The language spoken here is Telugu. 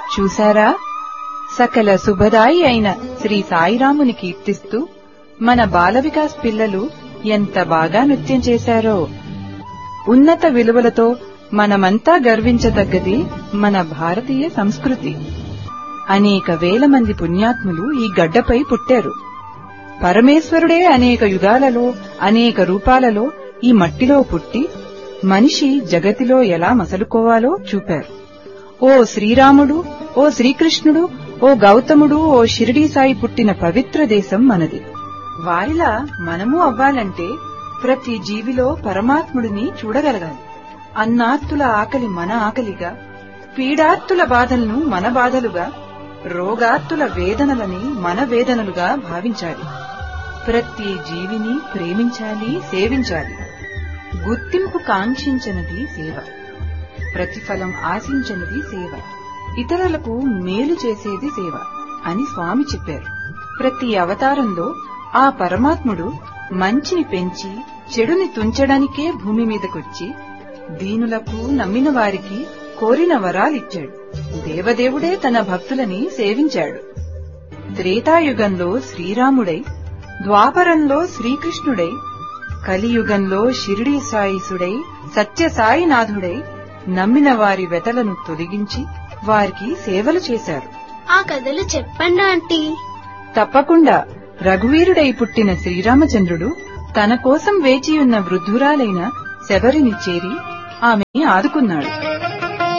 చూశారా సకల శుభదాయి అయిన శ్రీ సాయిరాముని కీర్తిస్తూ మన బాల వికాస్ పిల్లలు ఎంత బాగా నృత్యం చేశారో ఉన్నత విలువలతో మనమంతా గర్వించదగ్గది మన భారతీయ సంస్కృతి అనేక వేల మంది పుణ్యాత్ములు ఈ గడ్డపై పుట్టారు పరమేశ్వరుడే అనేక యుగాలలో అనేక రూపాలలో ఈ మట్టిలో పుట్టి మనిషి జగతిలో ఎలా మసలుకోవాలో చూపారు ఓ శ్రీరాముడు ఓ శ్రీకృష్ణుడు ఓ గౌతముడు ఓ షిరిడీ సాయి పుట్టిన పవిత్ర దేశం మనది వారిలా మనము అవ్వాలంటే ప్రతి జీవిలో పరమాత్ముడిని చూడగలగాలి అన్నార్తుల ఆకలి మన ఆకలిగా పీడార్తుల బాధలను మన బాధలుగా రోగార్తుల వేదనలని మన వేదనలుగా భావించాలి ప్రతి జీవిని ప్రేమించాలి సేవించాలి గుర్తింపు కాంక్షించనిది సేవ ప్రతిఫలం ఆశించనిది సేవ ఇతరులకు మేలు చేసేది సేవ అని స్వామి చెప్పారు ప్రతి అవతారంలో ఆ పరమాత్ముడు మంచిని పెంచి చెడుని తుంచడానికే భూమి మీదకొచ్చి దీనులకు నమ్మిన వారికి కోరిన వరాలిచ్చాడు దేవదేవుడే తన భక్తులని సేవించాడు త్రేతాయుగంలో శ్రీరాముడై ద్వాపరంలో శ్రీకృష్ణుడై కలియుగంలో షిరిడీ సాయిసుడై సత్యసాయినాథుడై నమ్మిన వారి వెతలను తొలగించి వారికి సేవలు చేశారు ఆ కథలు చెప్పండి ఆంటీ తప్పకుండా రఘువీరుడై పుట్టిన శ్రీరామచంద్రుడు తన కోసం వేచియున్న వృద్ధురాలైన శబరిని చేరి ఆమెని ఆదుకున్నాడు